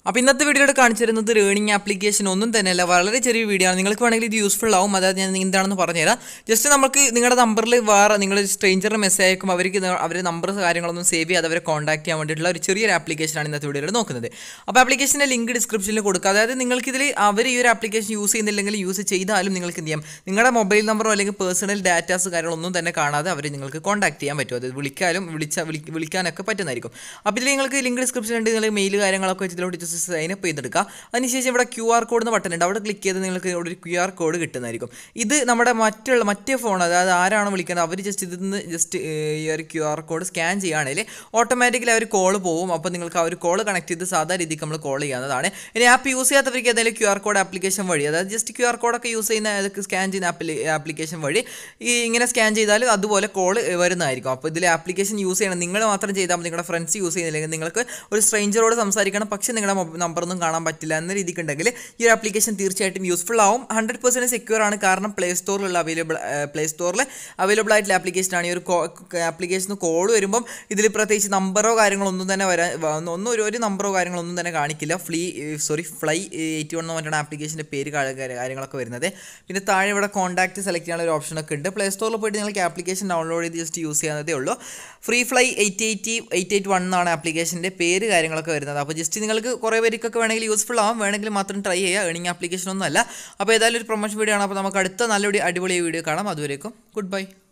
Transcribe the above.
അപ്പോൾ ഇന്നത്തെ വീഡിയോയിൽ കാണിച്ചു തരുന്നത് ഒരു ഏണിംഗ് ആപ്ലിക്കേഷൻ ഒന്നും തന്നെയല്ല വളരെ ചെറിയ വീഡിയോ ആണ് നിങ്ങൾക്ക് വേണമെങ്കിൽ ഇത് യൂസ്ഫുൾ ആവും അതായത് ഞാൻ എന്താണെന്ന് പറഞ്ഞുതരാം ജസ്റ്റ് നമുക്ക് നിങ്ങളുടെ നമ്പറിൽ വേറെ നിങ്ങൾ സ്ട്രേഞ്ചറിന് മെസ്സേജ് അയക്കും അവർക്ക് അവരുടെ നമ്പർ കാര്യങ്ങളൊന്നും സേവ് ചെയ്ത് അവരെ കോൺടാക്ട് ചെയ്യാൻ വേണ്ടിയിട്ടുള്ള ഒരു ചെറിയൊരു ആപ്ലിക്കേഷനാണ് ഇന്നത്തെ വീഡിയോയിൽ നോക്കുന്നത് അപ്പോൾ ആപ്ലിക്കേഷൻ്റെ ലിങ്ക് ഡിസ്ക്രിപ്ഷനിൽ കൊടുക്കുക അതായത് നിങ്ങൾക്ക് ഇതിൽ അവർ ഈ ഒരു ആപ്ലിക്കേഷൻ യൂസ് ചെയ്യുന്നില്ലെങ്കിൽ യൂസ് ചെയ്താലും നിങ്ങൾക്ക് എന്ത് ചെയ്യാം നിങ്ങളുടെ മൊബൈൽ നമ്പറോ അല്ലെങ്കിൽ പേഴ്സണൽ ഡാറ്റാസ് കാര്യങ്ങളൊന്നും തന്നെ കാണാതെ അവർ നിങ്ങൾക്ക് കോൺടാക്ട് ചെയ്യാൻ പറ്റും അതായത് വിളിക്കാനും വിളിച്ച വിളി വിളിക്കാനൊക്കെ പറ്റുന്നതായിരിക്കും അപ്പോൾ ഇതിൽ നിങ്ങൾക്ക് ലിങ്ക് ഡിസ്ക്രിപ്ഷൻ ഉണ്ട് നിങ്ങൾ മെയിൽ കാര്യങ്ങളൊക്കെ വെച്ച് ഇതിലോട്ട് ജസ്റ്റ് സൈൻ അപ്പ് ചെയ്തെടുക്കുക അതിനുശേഷം ഇവിടെ ക്യു ആർ കോഡ് എന്ന് ബട്ടൺ ഉണ്ട് അവിടെ ക്ലിക്ക് ചെയ്ത് നിങ്ങൾക്ക് ഇവിടെ ഒരു ക്യു ആർ കോഡ് കിട്ടുന്നതായിരിക്കും ഇത് നമ്മുടെ മറ്റുള്ള മറ്റേ ഫോൺ അതായത് ആരാണ് വിളിക്കുന്നത് അവർ ജസ്റ്റ് ഇതിൽ നിന്ന് ജസ്റ്റ് ഈ ഒരു ക്യു ആർ കോഡ് സ്കാൻ ചെയ്യുകയാണെങ്കിൽ ഓട്ടോമാറ്റിക്കലി അവർ കോൾ പോകും അപ്പോൾ നിങ്ങൾക്ക് ആ ഒരു കോൾ കണക്ട് ചെയ്ത് സാധാ രീതിക്ക് നമ്മൾ കോൾ ചെയ്യാവുന്നതാണ് ഇനി ആപ്പ് യൂസ് ചെയ്യാത്തവർക്ക് ഏതായാലും ക്യു ആർ കോഡ് ആപ്ലിക്കേഷൻ വഴി അതായത് ജസ്റ്റ് ക്യു ആർ കോഡൊക്കെ യൂസ് ചെയ്യുന്ന അതൊക്കെ സ്കാൻ ചെയ്യുന്ന ആപ്ലി ആപ്ലിക്കേഷൻ വഴി ഈ ഇങ്ങനെ സ്കാൻ ചെയ്താൽ അതുപോലെ കോൾ വരുന്നതായിരിക്കും അപ്പോൾ ഇതിൽ ആപ്ലിക്കേഷൻ യൂസ് ചെയ്യണം നിങ്ങൾ മാത്രം ചെയ്താൽ മതി നിങ്ങളുടെ ഫ്രണ്ട്സ് യൂസ് ചെയ്യുന്നില്ലെങ്കിൽ നിങ്ങൾക്ക് ഒരു സ്ട്രേഞ്ചറോട് സംസാരിക്കണം പക്ഷേ നിങ്ങളുടെ നമ്പറൊന്നും കാണാൻ പറ്റില്ല എന്ന രീതിക്ക് ഉണ്ടെങ്കിൽ ഈ ഒരു ആപ്ലിക്കേഷൻ തീർച്ചയായിട്ടും യൂസ്ഫുൾ ആവും ഹൺഡ്രഡ് പെർസെൻറ്റ് സെക്യൂർ ആണ് കാരണം പ്ലേ സ്റ്റോറിലുള്ള അവൈലബിൾ പ്ലേ സ്റ്റോറിൽ അവൈലബിൾ ആയിട്ടുള്ള ആപ്ലിക്കേഷനാണ് ഈ ഒരു ആപ്ലിക്കേഷന് കോൾ വരുമ്പം ഇതിൽ പ്രത്യേകിച്ച് നമ്പറോ കാര്യങ്ങളോ ഒന്നും തന്നെ വരാൻ ഒന്നും ഒരു ഒരു നമ്പറോ കാര്യങ്ങളോ ഒന്നും തന്നെ കാണിക്കില്ല flee sorry fly eighty one എന്ന് പറഞ്ഞിട്ടാണ് ആപ്ലിക്കേഷൻ്റെ പേര് കാര്യങ്ങളൊക്കെ വരുന്നത് പിന്നെ താഴെ ഇവിടെ കോൺടാക്റ്റ് സെലക്ട് ചെയ്യാനുള്ള ഒരു ഓപ്ഷനൊക്കെ ഉണ്ട് പ്ലേ സ്റ്റോറിൽ പോയിട്ട് നിങ്ങൾക്ക് ആപ്ലിക്കേഷൻ ഡൗൺലോഡ് ചെയ്ത് ജസ്റ്റ് യൂസ് ചെയ്യാവുന്നതേ ഉള്ളൂ free fly eight eighty eight eight one എന്നാണ് ആപ്ലിക്കേഷൻ്റെ പേര് കാര്യങ്ങളൊക്കെ വരുന്നത് അപ്പോൾ ജസ്റ്റ് നിങ്ങൾക്ക് കുറേ പേർക്കൊക്കെ വേണമെങ്കിൽ യൂസ്ഫുൾ ആവും വേണമെങ്കിൽ മാത്രം ട്രൈ ചെയ്യുക ഏണിംഗ് ആപ്ലിക്കേഷൻ ഒന്നും അല്ല അപ്പോൾ ഏതായാലും ഒരു പ്രൊമോഷൻ വീഡിയോ ആണ് അപ്പോൾ നമുക്ക് അടുത്ത നല്ലൊരു അടിപൊളി വീഡിയോ കാണാം അതുവരേക്കും ഗുഡ് ബൈ